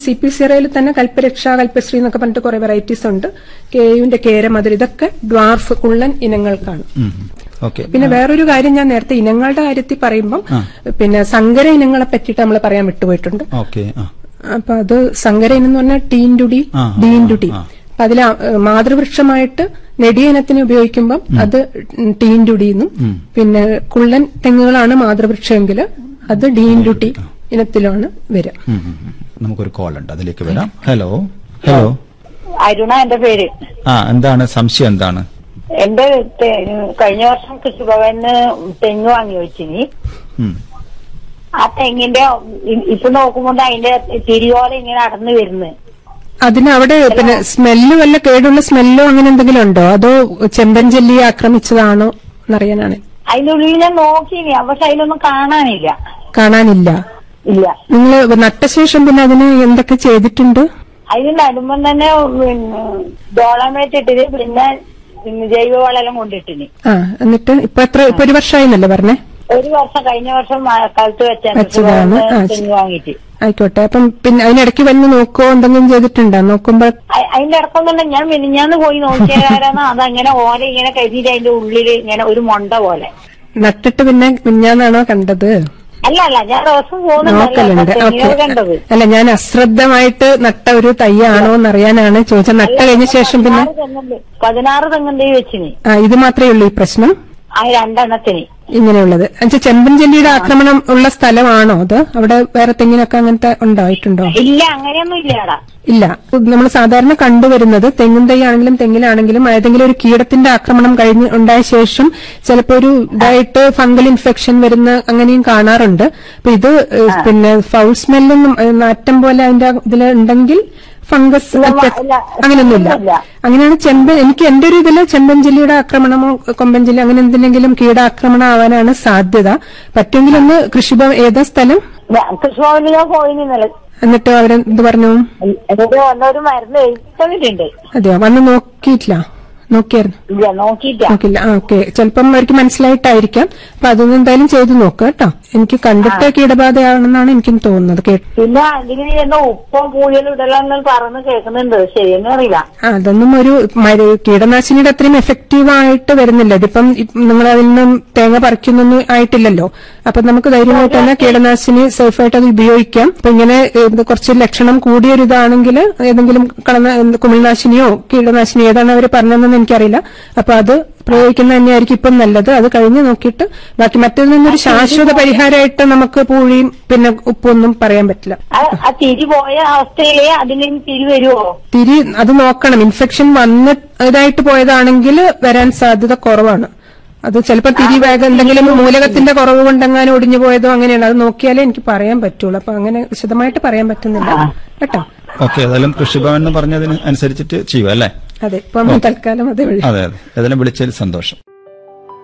C P സിറയിൽ തന്നെ കൽപ്പരക്ഷ കൽപ്പശ്രീ എന്നൊക്കെ പറഞ്ഞിട്ട് കുറെ വെറൈറ്റീസ് ഉണ്ട് കേയുവിന്റെ കേരമധുര ഇതൊക്കെ ഡ്വാർഫ് കുള്ളൻ ഇനങ്ങൾക്കാണ് ഓക്കെ പിന്നെ വേറൊരു കാര്യം ഞാൻ നേരത്തെ ഇനങ്ങളുടെ കാര്യത്തിൽ പറയുമ്പം പിന്നെ സങ്കര ഇനങ്ങളെ പറ്റിയിട്ട് നമ്മൾ പറയാൻ വിട്ടുപോയിട്ടുണ്ട് ഓക്കെ ആ അപ്പൊ അത് സങ്കര ഇനം എന്ന് പറഞ്ഞാൽ ടീൻഡുടി ആ, ഡീൻഡുടി ആ, ആ. അപ്പൊ അതിൽ മാതൃവൃക്ഷമായിട്ട് നെടിയ ഇനത്തിന് ഉപയോഗിക്കുമ്പം അത് ടീൻഡുടി എന്നും പിന്നെ കുള്ളൻ തെങ്ങുകളാണ് മാതൃവൃക്ഷമെങ്കിൽ അത് ഡീൻഡുട്ടി ഇനത്തിലാണ് വരിക ഉം, ഉം, ഉം. നമുക്കൊരു കോൾ ഉണ്ട് അതിലേക്ക് വരാം ഹലോ ഹലോ അരുണ എന്റെ പേര് ആ എന്താണ് സംശയം എന്താണ് എന്റെ തെ- കഴിഞ്ഞ വർഷം കൃഷിഭവന് തെങ്ങ് വാങ്ങി വെച്ചിനി ഉം. ആ തെങ്ങിന്റെ ഇ- ഇപ്പൊ നോക്കുമ്പോ അതിന്റെ തിരിയോല ഇങ്ങനെ അടന്നു വരുന്നു അതിന് അവിടെ പിന്നെ സ്മെല്ല് വല്ല കേടുള്ള സ്മെല്ലോ അങ്ങനെ എന്തെങ്കിലും ഉണ്ടോ അതോ ചെമ്പൻ ജെല്ലി ആക്രമിച്ചതാണോ എന്നറിയാനാണ് അതിന്റെ ഉള്ളിൽ ഞാൻ നോക്കിനി പക്ഷെ അതിലൊന്നും കാണാനില്ല കാണാനില്ല ഇല്ല നിങ്ങൾ നട്ട ശേഷം പിന്നെ അതിന് എന്തൊക്കെ ചെയ്തിട്ടുണ്ട് അതിന് നടുമ്പം തന്നെ പിന്നെ ഡോളമേറ്റ് ഇട്ടിട്ട് പിന്നെ പിന്നെ ജൈവവളം കൊണ്ടിട്ടിനി ആ എന്നിട്ട് ഇപ്പൊ എത്ര ഇപ്പൊ ഒരു വർഷമായിന്നല്ലേ പറഞ്ഞേ ഒരു വർഷം കഴിഞ്ഞ വർഷം മഴക്കാലത്ത് വെച്ചാണ് വെച്ചതാണ്. ആ, കൃഷിഭവന് തെങ്ങ് വാങ്ങിയിട്ട് ആയിക്കോട്ടെ അപ്പം പിന്നെ അതിനിടയ്ക്ക് വന്ന് നോക്കോ എന്തെങ്കിലും ചെയ്തിട്ടുണ്ടോ നോക്കുമ്പോ അ- അതിന്റെ ഇടക്കൊന്നും ഞാൻ മിനിഞ്ഞാന്ന് പോയി നോക്കിയാരാണ് അതങ്ങനെ ഓല ഇങ്ങനെ കരുതിയിട്ട് അതിന്റെ ഉള്ളില് ഇങ്ങനെ ഒരു മൊണ്ട പോലെ നട്ടിട്ട് പിന്നെ കുഞ്ഞാന്നാണോ കണ്ടത് അല്ല അല്ല ഞാൻ ദിവസം പോകുന്നുണ്ടല്ലോ നോക്കലുണ്ട് തെങ്ങിനെ ഓക്കെ കണ്ടത് അല്ല ഞാൻ അശ്രദ്ധമായിട്ട് നട്ട ഒരു തയ്യാണോ എന്ന് അറിയാനാണ് ചോദിച്ചത് നട്ട കഴിഞ്ഞ ശേഷം പിന്നെ പതിനാറ് തെങ്ങുണ്ട് പതിനാറ് തെങ്ങുണ്ട് ഈ വെച്ചിന് ആ ഇത് മാത്രമേ ഉള്ളൂ ഈ പ്രശ്നം ആ രണ്ടെണ്ണത്തിന് ഇങ്ങനെയുള്ളത് എന്നുവെച്ചാൽ ചെമ്പൻ ജെല്ലിയുടെ ആക്രമണം ഉള്ള സ്ഥലമാണോ അത് അവിടെ വേറെ തെങ്ങിനൊക്കെ അങ്ങനത്തെ ഉണ്ടായിട്ടുണ്ടോ ഇല്ല അങ്ങനെയൊന്നും ഇല്ലാടാ ഇല്ല നമ്മൾ സാധാരണ കണ്ടുവരുന്നത് തെങ്ങിൻ തൈ ആണെങ്കിലും തെങ്ങിലാണെങ്കിലും ഏതെങ്കിലും ഒരു കീടത്തിന്റെ ആക്രമണം കഴിഞ്ഞ് ഉണ്ടായ ശേഷം ചിലപ്പോ ഒരു ഇതായിട്ട് ഫംഗൽ ഇൻഫെക്ഷൻ വരുന്ന അങ്ങനെയും കാണാറുണ്ട് അപ്പൊ ഇത് ഏഹ്, പിന്നെ ഫൗൾ സ്മെല്ലൊന്നും ഏഹ്, നാറ്റം പോലെ അതിന്റെ ഇതിൽ ഉണ്ടെങ്കിൽ ഫംഗസ് ഇല്ല, അറ്റാക്ക് ഇല്ല, അങ്ങനെയൊന്നുമില്ല ഇല്ല. അങ്ങനെയാണ് ചെമ്പൻ എനിക്ക് എന്റെ ഒരു ഇതില് ചെമ്പൻ ജില്ലയുടെ ആക്രമണമോ കൊമ്പൻ ജില്ല അങ്ങനെ എന്തിനെങ്കിലും കീടാക്രമണം ആവാനാണ് സാധ്യത പറ്റുമെങ്കിൽ ഒന്ന് കൃഷിഭവൻ ഏതാ സ്ഥലം ഞാൻ കൃഷിഭവനിൽ ഞാൻ പോയി നിന്നല്ലേ എന്നിട്ട് അവരെന്ത് പറഞ്ഞു എന്നിട്ട് വന്നൊരു മരുന്ന് എഴുതിട്ടുണ്ട് അതെയോ വന്ന് നോക്കിയിട്ടില്ല നോക്കിയായിരുന്നു ഇല്ല നോക്കിയില്ല നോക്കില്ല ആ ഓക്കെ ചിലപ്പം അവർക്ക് മനസ്സിലായിട്ടായിരിക്കാം അപ്പൊ അതൊന്നും എന്തായാലും ചെയ്തു നോക്കുക കേട്ടോ എനിക്ക് കണ്ടിട്ട് കീടബാധയാണെന്നാണ് എനിക്കും തോന്നുന്നത് കേട്ട് പിന്നെ അതിന് എന്തോ ഉപ്പും പൂഴിയും ഇടലെന്ന് പറഞ്ഞ് കേൾക്കുന്നുണ്ട് ശരിയെന്ന് അറിയില്ല ആ, അതൊന്നും ഒരു മരു കീടനാശിനിയുടെ അത്രയും എഫക്റ്റീവ് ആയിട്ട് വരുന്നില്ല ഇതിപ്പം നിങ്ങൾ അതിൽ നിന്നും തേങ്ങ പറിക്കുന്നൊന്നും ആയിട്ടില്ലല്ലോ അപ്പൊ നമുക്ക് ധൈര്യമായിട്ട് തന്നെ കീടനാശിനി സേഫായിട്ട് അത് ഉപയോഗിക്കാം അപ്പൊ ഇങ്ങനെ ഏ, ഇത് കുറച്ച് ലക്ഷണം കൂടിയൊരു ഇതാണെങ്കിൽ ഏതെങ്കിലും കളന കുമിൾനാശിനിയോ കീടനാശിനിയോ ഏതാണ് അവർ പറഞ്ഞതെന്ന് എനിക്കറിയില്ല അപ്പൊ അത് പ്രയോഗിക്കുന്നത് തന്നെയായിരിക്കും ഇപ്പം നല്ലത് അത് കഴിഞ്ഞ് നോക്കിയിട്ട് ബാക്കി മറ്റൊരു നിന്നൊരു ശാശ്വത പരിഹാരമായിട്ട് നമുക്ക് പൂഴിയും പിന്നെ ഉപ്പൊന്നും പറയാൻ പറ്റില്ല ആ- ആ തിരി പോയ അവസ്ഥയിലേ അതിന് തിരി വരുമോ തിരി അത് നോക്കണം ഇൻഫെക്ഷൻ വന്ന് ഇതായിട്ട് പോയതാണെങ്കിൽ വരാൻ സാധ്യത കുറവാണ് അത് ചിലപ്പോൾ തിരി വേഗം എന്തെങ്കിലും മൂലകത്തിന്റെ കുറവ് കൊണ്ടെങ്ങാനും ഒടിഞ്ഞു പോയതോ അങ്ങനെയാണ് അത് നോക്കിയാലേ എനിക്ക് പറയാൻ പറ്റുള്ളൂ അപ്പൊ അങ്ങനെ വിശദമായിട്ട് പറയാൻ പറ്റുന്നില്ല കേട്ടോ ഓക്കെ ഏതായാലും കൃഷിഭവൻ എന്ന് പറഞ്ഞതിന് അനുസരിച്ചിട്ട് ചെയ്യും അല്ലേ അതെ ഇപ്പൊ നമ്മൾ തൽക്കാലം അതേ വഴി അതെ അതെ ഏതായാലും വിളിച്ചതിൽ സന്തോഷം